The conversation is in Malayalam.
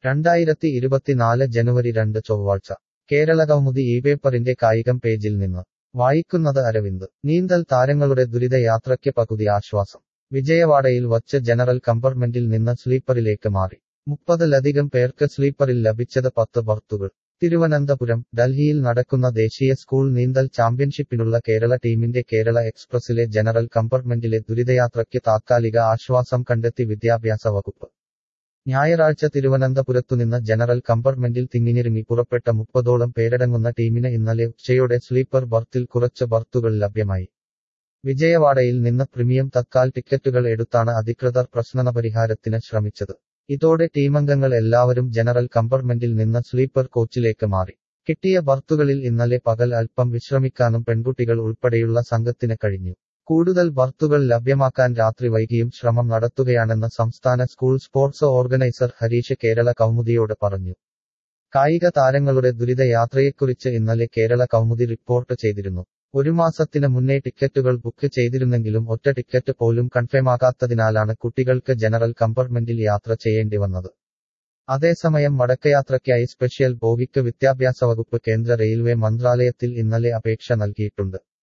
രണ്ടായിരത്തി ഇരുപത്തിനാല് ജനുവരി രണ്ട് ചൊവ്വാഴ്ച കേരളകൗമുദി ഈ പേപ്പറിന്റെ കായികം പേജിൽ നിന്ന് വായിക്കുന്നത് അരവിന്ദ് നീന്തൽ താരങ്ങളുടെ ദുരിതയാത്രയ്ക്ക് പകുതി ആശ്വാസം വിജയവാഡയിൽ വച്ച് ജനറൽ കമ്പാർട്ട്മെന്റിൽ നിന്ന് സ്ലീപ്പറിലേക്ക് മാറി മുപ്പതിലധികം പേർക്ക് സ്ലീപ്പറിൽ ലഭിച്ചത് പത്ത് ബർത്തുകൾ തിരുവനന്തപുരം ഡൽഹിയിൽ നടക്കുന്ന ദേശീയ സ്കൂൾ നീന്തൽ ചാമ്പ്യൻഷിപ്പിനുള്ള കേരള ടീമിന്റെ കേരള എക്സ്പ്രസിലെ ജനറൽ കമ്പാർട്ട്മെന്റിലെ ദുരിതയാത്രയ്ക്ക് താത്കാലിക ആശ്വാസം കണ്ടെത്തി വിദ്യാഭ്യാസ വകുപ്പ് ഞായറാഴ്ച തിരുവനന്തപുരത്തുനിന്ന് ജനറൽ കമ്പാർട്ട്മെന്റിൽ തിങ്ങിനിറങ്ങി പുറപ്പെട്ട മുപ്പതോളം പേരടങ്ങുന്ന ടീമിന് ഇന്നലെ ഉച്ചയോടെ സ്ലീപ്പർ ബർത്തിൽ കുറച്ച് ബർത്തുകൾ ലഭ്യമായി വിജയവാഡയിൽ നിന്ന് പ്രീമിയം തത്കാൽ ടിക്കറ്റുകൾ എടുത്താണ് അധികൃതർ പ്രശ്നപരിഹാരത്തിന് ശ്രമിച്ചത് ഇതോടെ ടീമംഗങ്ങൾ എല്ലാവരും ജനറൽ കമ്പാർട്ട്മെന്റിൽ നിന്ന് സ്ലീപ്പർ കോച്ചിലേക്ക് മാറി കിട്ടിയ ബർത്തുകളിൽ ഇന്നലെ പകൽ അല്പം വിശ്രമിക്കാനും പെൺകുട്ടികൾ ഉൾപ്പെടെയുള്ള സംഘത്തിന് കഴിഞ്ഞു കൂടുതൽ ബർത്തുകൾ ലഭ്യമാക്കാൻ രാത്രി വൈകിയും ശ്രമം നടത്തുകയാണെന്ന് സംസ്ഥാന school sports organiser Harish Kerala കൗമുദിയോട് പറഞ്ഞു കായിക താരങ്ങളുടെ ദുരിതയാത്രയെക്കുറിച്ച് ഇന്നലെ കേരള കൗമുദി റിപ്പോർട്ട് ചെയ്തിരുന്നു ഒരു മാസത്തിന് മുന്നേ ടിക്കറ്റുകൾ ബുക്ക് ചെയ്തിരുന്നെങ്കിലും ഒറ്റ ടിക്കറ്റ് പോലും കൺഫേമാകാത്തതിനാലാണ് കുട്ടികൾക്ക് ജനറൽ കമ്പാർട്ട്മെന്റിൽ യാത്ര ചെയ്യേണ്ടി വന്നത് അതേസമയം മടക്കയാത്രയ്ക്കായി സ്പെഷ്യൽ ബോഗിക്ക് വിദ്യാഭ്യാസ വകുപ്പ് കേന്ദ്ര റെയിൽവേ മന്ത്രാലയത്തിൽ ഇന്നലെ അപേക്ഷ നൽകിയിട്ടുണ്ട്